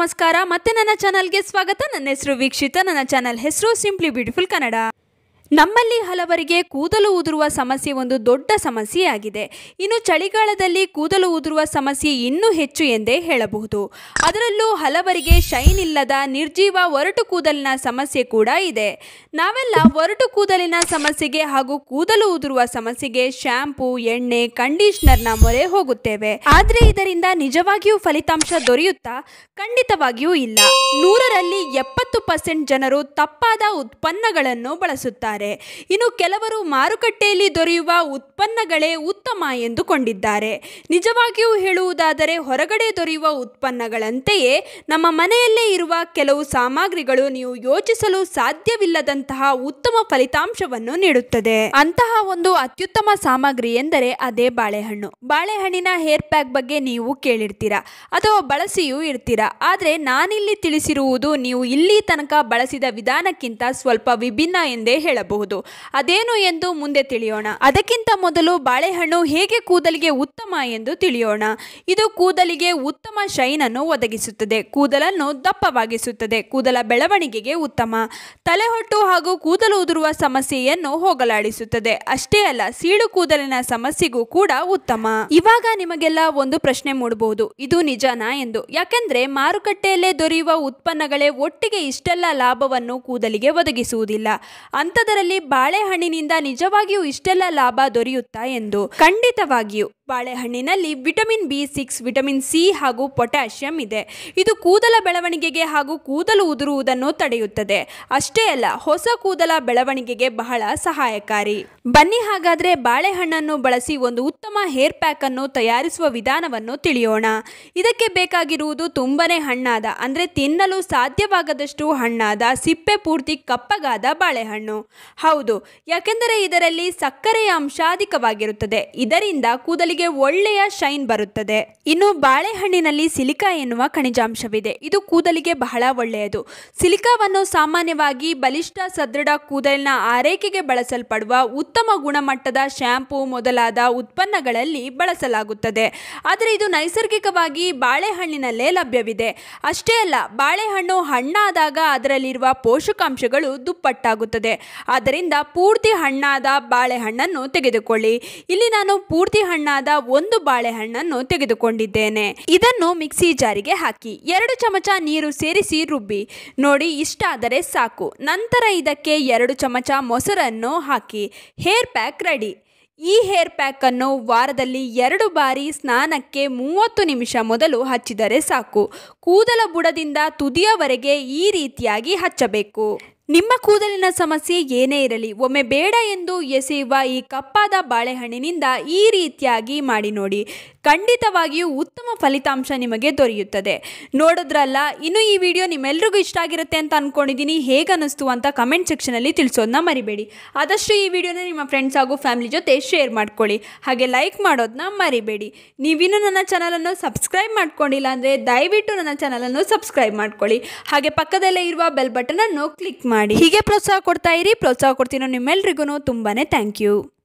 ನಮಸ್ಕಾರ ಮತ್ತೆ ನನ್ನ ಚಾನಲ್ಗೆ ಸ್ವಾಗತ ನನ್ನ ಹೆಸರು ವೀಕ್ಷಿತ ನನ್ನ ಚಾನಲ್ ಹೆಸರು ಸಿಂಪ್ಲಿ ಬ್ಯೂಟಿಫುಲ್ ಕನ್ನಡ ನಮ್ಮಲ್ಲಿ ಹಲವರಿಗೆ ಕೂದಲು ಉದುರುವ ಸಮಸ್ಯೆ ಒಂದು ದೊಡ್ಡ ಸಮಸ್ಯೆಯಾಗಿದೆ ಇನ್ನು ಚಳಿಗಾಲದಲ್ಲಿ ಕೂದಲು ಉದುರುವ ಸಮಸ್ಯೆ ಇನ್ನೂ ಹೆಚ್ಚು ಎಂದೇ ಹೇಳಬಹುದು ಅದರಲ್ಲೂ ಹಲವರಿಗೆ ಶೈನ್ ಇಲ್ಲದ ನಿರ್ಜೀವ ಒರಟು ಕೂದಲಿನ ಸಮಸ್ಯೆ ಕೂಡ ಇದೆ ನಾವೆಲ್ಲ ಒರಟು ಕೂದಲಿನ ಸಮಸ್ಯೆಗೆ ಹಾಗೂ ಕೂದಲು ಉದುರುವ ಸಮಸ್ಯೆಗೆ ಶ್ಯಾಂಪೂ ಎಣ್ಣೆ ಕಂಡೀಷನರ್ನ ಮೊರೆ ಹೋಗುತ್ತೇವೆ ಆದ್ರೆ ಇದರಿಂದ ನಿಜವಾಗಿಯೂ ಫಲಿತಾಂಶ ದೊರೆಯುತ್ತಾ ಖಂಡಿತವಾಗಿಯೂ ಇಲ್ಲ ನೂರರಲ್ಲಿ ಎಪ್ಪತ್ತು ಪರ್ಸೆಂಟ್ ಜನರು ತಪ್ಪಾದ ಉತ್ಪನ್ನಗಳನ್ನು ಬಳಸುತ್ತಾರೆ ಇನ್ನು ಕೆಲವರು ಮಾರುಕಟ್ಟೆಯಲ್ಲಿ ದೊರೆಯುವ ಉತ್ಪನ್ನಗಳೇ ಉತ್ತಮ ಎಂದುಕೊಂಡಿದ್ದಾರೆ ನಿಜವಾಗಿಯೂ ಹೇಳುವುದಾದರೆ ಹೊರಗಡೆ ದೊರೆಯುವ ಉತ್ಪನ್ನಗಳಂತೆಯೇ ನಮ್ಮ ಮನೆಯಲ್ಲೇ ಇರುವ ಕೆಲವು ಸಾಮಗ್ರಿಗಳು ನೀವು ಯೋಚಿಸಲು ಸಾಧ್ಯವಿಲ್ಲದಂತಹ ಉತ್ತಮ ಫಲಿತಾಂಶವನ್ನು ನೀಡುತ್ತದೆ ಅಂತಹ ಒಂದು ಅತ್ಯುತ್ತಮ ಸಾಮಗ್ರಿ ಎಂದರೆ ಅದೇ ಬಾಳೆಹಣ್ಣು ಬಾಳೆಹಣ್ಣಿನ ಹೇರ್ ಪ್ಯಾಕ್ ಬಗ್ಗೆ ನೀವು ಕೇಳಿರ್ತೀರಾ ಅಥವಾ ಬಳಸಿಯೂ ಇರ್ತೀರಾ ಆದರೆ ನಾನಿಲ್ಲಿ ತಿಳಿಸಿರುವುದು ನೀವು ಇಲ್ಲಿ ತನಕ ಬಳಸಿದ ವಿಧಾನಕ್ಕಿಂತ ಸ್ವಲ್ಪ ವಿಭಿನ್ನ ಎಂದೇ ಹೇಳಬಹುದು ಅದೇನು ಎಂದು ಮುಂದೆ ತಿಳಿಯೋಣ ಅದಕ್ಕಿಂತ ಮೊದಲು ಬಾಳೆಹಣ್ಣು ಹೇಗೆ ಕೂದಲಿಗೆ ಉತ್ತಮ ಎಂದು ತಿಳಿಯೋಣ ಇದು ಕೂದಲಿಗೆ ಉತ್ತಮ ಶೈನ್ ಅನ್ನು ಒದಗಿಸುತ್ತದೆ ಕೂದಲನ್ನು ದಪ್ಪವಾಗಿಸುತ್ತದೆ ಕೂದಲ ಬೆಳವಣಿಗೆಗೆ ಉತ್ತಮ ತಲೆಹೊಟ್ಟು ಹಾಗೂ ಕೂದಲು ಉದುರುವ ಸಮಸ್ಯೆಯನ್ನು ಹೋಗಲಾಡಿಸುತ್ತದೆ ಅಷ್ಟೇ ಅಲ್ಲ ಸೀಳು ಕೂದಲಿನ ಸಮಸ್ಯೆಗೂ ಕೂಡ ಉತ್ತಮ ಇವಾಗ ನಿಮಗೆಲ್ಲ ಒಂದು ಪ್ರಶ್ನೆ ಮೂಡಬಹುದು ಇದು ನಿಜನಾ ಎಂದು ಯಾಕೆಂದ್ರೆ ಮಾರುಕಟ್ಟೆಯಲ್ಲೇ ದೊರೆಯುವ ಉತ್ಪನ್ನಗಳೇ ಒಟ್ಟಿಗೆ ಇಷ್ಟೆಲ್ಲ ಲಾಭವನ್ನು ಕೂದಲಿಗೆ ಒದಗಿಸುವುದಿಲ್ಲ ಅಂಥದರಲ್ಲಿ ಬಾಳೆಹಣ್ಣಿನಿಂದ ನಿಜವಾಗಿಯೂ ಇಷ್ಟೆಲ್ಲ ಲಾಭ ದೊರೆಯುತ್ತಾ ಎಂದು ಖಂಡಿತವಾಗಿಯೂ ಬಾಳೆಹಣ್ಣಿನಲ್ಲಿ vitamin B six vitamin C ಹಾಗೂ ಪೊಟ್ಯಾಷಿಯಂ ಇದೆ ಇದು ಕೂದಲ ಬೆಳವಣಿಗೆಗೆ ಹಾಗೂ ಕೂದಲು ಉದುರುವುದನ್ನು ತಡೆಯುತ್ತದೆ ಅಷ್ಟೇ ಅಲ್ಲ ಹೊಸ ಕೂದಲ ಬೆಳವಣಿಗೆಗೆ ಬಹಳ ಸಹಾಯಕಾರಿ ಬನ್ನಿ ಹಾಗಾದ್ರೆ ಬಾಳೆಹಣ್ಣನ್ನು ಬಳಸಿ ಒಂದು ಉತ್ತಮ ಹೇರ್ ಪ್ಯಾಕ್ ಅನ್ನು ತಯಾರಿಸುವ ವಿಧಾನವನ್ನು ತಿಳಿಯೋಣ ಇದಕ್ಕೆ ಬೇಕಾಗಿರುವುದು ತುಂಬನೇ ಹಣ್ಣಾದ ಅಂದ್ರೆ ತಿನ್ನಲು ಸಾಧ್ಯವಾಗದಷ್ಟು ಹಣ್ಣಾದ ಸಿಪ್ಪೆ ಪೂರ್ತಿ ಕಪ್ಪಗಾದ ಬಾಳೆಹಣ್ಣು ಹೌದು ಯಾಕೆಂದರೆ ಇದರಲ್ಲಿ ಸಕ್ಕರೆಯ ಅಂಶ ಅಧಿಕವಾಗಿರುತ್ತದೆ ಇದರಿಂದ ಕೂದಲಿಗೆ ಒಳ್ಳೆಯ ಶೈನ್ ಬರುತ್ತದೆ ಇನ್ನು ಬಾಳೆಹಣ್ಣಿನಲ್ಲಿ ಸಿಲಿಕಾ ಎನ್ನುವ ಖನಿಜಾಂಶವಿದೆ ಇದು ಕೂದಲಿಗೆ ಬಹಳ ಒಳ್ಳೆಯದು ಸಿಲಿಕಾವನ್ನು ಸಾಮಾನ್ಯವಾಗಿ ಬಲಿಷ್ಠ ಸದೃಢ ಕೂದಲಿನ ಆರೈಕೆಗೆ ಬಳಸಲ್ಪಡುವ ಉತ್ತಮ ಗುಣಮಟ್ಟದ ಶ್ಯಾಂಪೂ ಮೊದಲಾದ ಉತ್ಪನ್ನಗಳಲ್ಲಿ ಬಳಸಲಾಗುತ್ತದೆ ಆದರೆ ಇದು ನೈಸರ್ಗಿಕವಾಗಿ ಬಾಳೆಹಣ್ಣಿನಲ್ಲೇ ಲಭ್ಯವಿದೆ ಅಷ್ಟೇ ಅಲ್ಲ ಬಾಳೆಹಣ್ಣು ಹಣ್ಣಾದಾಗ ಅದರಲ್ಲಿರುವ ಪೋಷಕಾಂಶಗಳು ದುಪ್ಪಟ್ಟಾಗುತ್ತದೆ ಆದ್ದರಿಂದ ಪೂರ್ತಿ ಹಣ್ಣಾದ ಬಾಳೆಹಣ್ಣನ್ನು ತೆಗೆದುಕೊಳ್ಳಿ ಇಲ್ಲಿ ನಾನು ಪೂರ್ತಿ ಹಣ್ಣಾದ ಒಂದು ಬಾಳೆಹಣ್ಣನ್ನು ತೆಗೆದುಕೊಂಡಿದ್ದೇನೆ ಇದನ್ನು ಮಿಕ್ಸಿ ಜಾರಿಗೆ ಹಾಕಿ ಎರಡು ಚಮಚ ನೀರು ಸೇರಿಸಿ ರುಬ್ಬಿ ನೋಡಿ ಇಷ್ಟಾದರೆ ಸಾಕು ನಂತರ ಇದಕ್ಕೆ ಎರಡು ಚಮಚ ಮೊಸರನ್ನು ಹಾಕಿ ಹೇರ್ ಪ್ಯಾಕ್ ರೆಡಿ ಈ ಹೇರ್ ಪ್ಯಾಕ್ ಅನ್ನು ವಾರದಲ್ಲಿ ಎರಡು ಬಾರಿ ಸ್ನಾನಕ್ಕೆ ಮೂವತ್ತು ನಿಮಿಷ ಮೊದಲು ಹಚ್ಚಿದರೆ ಸಾಕು ಕೂದಲ ಬುಡದಿಂದ ತುದಿಯವರೆಗೆ ಈ ರೀತಿಯಾಗಿ ಹಚ್ಚಬೇಕು ನಿಮ್ಮ ಕೂದಲಿನ ಸಮಸ್ಯೆ ಏನೇ ಇರಲಿ ಒಮ್ಮೆ ಬೇಡ ಎಂದು ಎಸೆಯುವ ಈ ಕಪ್ಪಾದ ಬಾಳೆಹಣ್ಣಿನಿಂದ ಈ ರೀತಿಯಾಗಿ ಮಾಡಿ ನೋಡಿ ಖಂಡಿತವಾಗಿಯೂ ಉತ್ತಮ ಫಲಿತಾಂಶ ನಿಮಗೆ ದೊರೆಯುತ್ತದೆ ನೋಡಿದ್ರಲ್ಲ ಇನ್ನು ಈ ವಿಡಿಯೋ ನಿಮ್ಮೆಲ್ರಿಗೂ ಇಷ್ಟ ಆಗಿರುತ್ತೆ ಅಂತ ಅಂದ್ಕೊಂಡಿದ್ದೀನಿ ಹೇಗೆ ಅನ್ನಿಸ್ತು ಅಂತ ಕಮೆಂಟ್ ಸೆಕ್ಷನಲ್ಲಿ ತಿಳಿಸೋದನ್ನ ಮರಿಬೇಡಿ ಆದಷ್ಟು ಈ ವಿಡಿಯೋನ ನಿಮ್ಮ ಫ್ರೆಂಡ್ಸ್ ಹಾಗೂ ಫ್ಯಾಮಿಲಿ ಜೊತೆ ಶೇರ್ ಮಾಡ್ಕೊಳ್ಳಿ ಹಾಗೆ ಲೈಕ್ ಮಾಡೋದನ್ನ ಮರಿಬೇಡಿ ನೀವಿನ್ನೂ ನನ್ನ ಚಾನಲನ್ನು ಸಬ್ಸ್ಕ್ರೈಬ್ ಮಾಡ್ಕೊಂಡಿಲ್ಲ ಅಂದರೆ ದಯವಿಟ್ಟು ನನ್ನ ಚಾನಲನ್ನು ಸಬ್ಸ್ಕ್ರೈಬ್ ಮಾಡ್ಕೊಳ್ಳಿ ಹಾಗೆ ಪಕ್ಕದಲ್ಲೇ ಇರುವ ಬೆಲ್ ಬಟನನ್ನು ಕ್ಲಿಕ್ ಮಾಡಿ ಹೀಗೆ ಪ್ರೋತ್ಸಾಹ ಕೊಡ್ತಾ ಇರಿ ಪ್ರೋತ್ಸಾಹ ಕೊಡ್ತೀನೋ ನಿಮ್ಮೆಲ್ರಿಗೂ ತುಂಬಾ ಥ್ಯಾಂಕ್ ಯು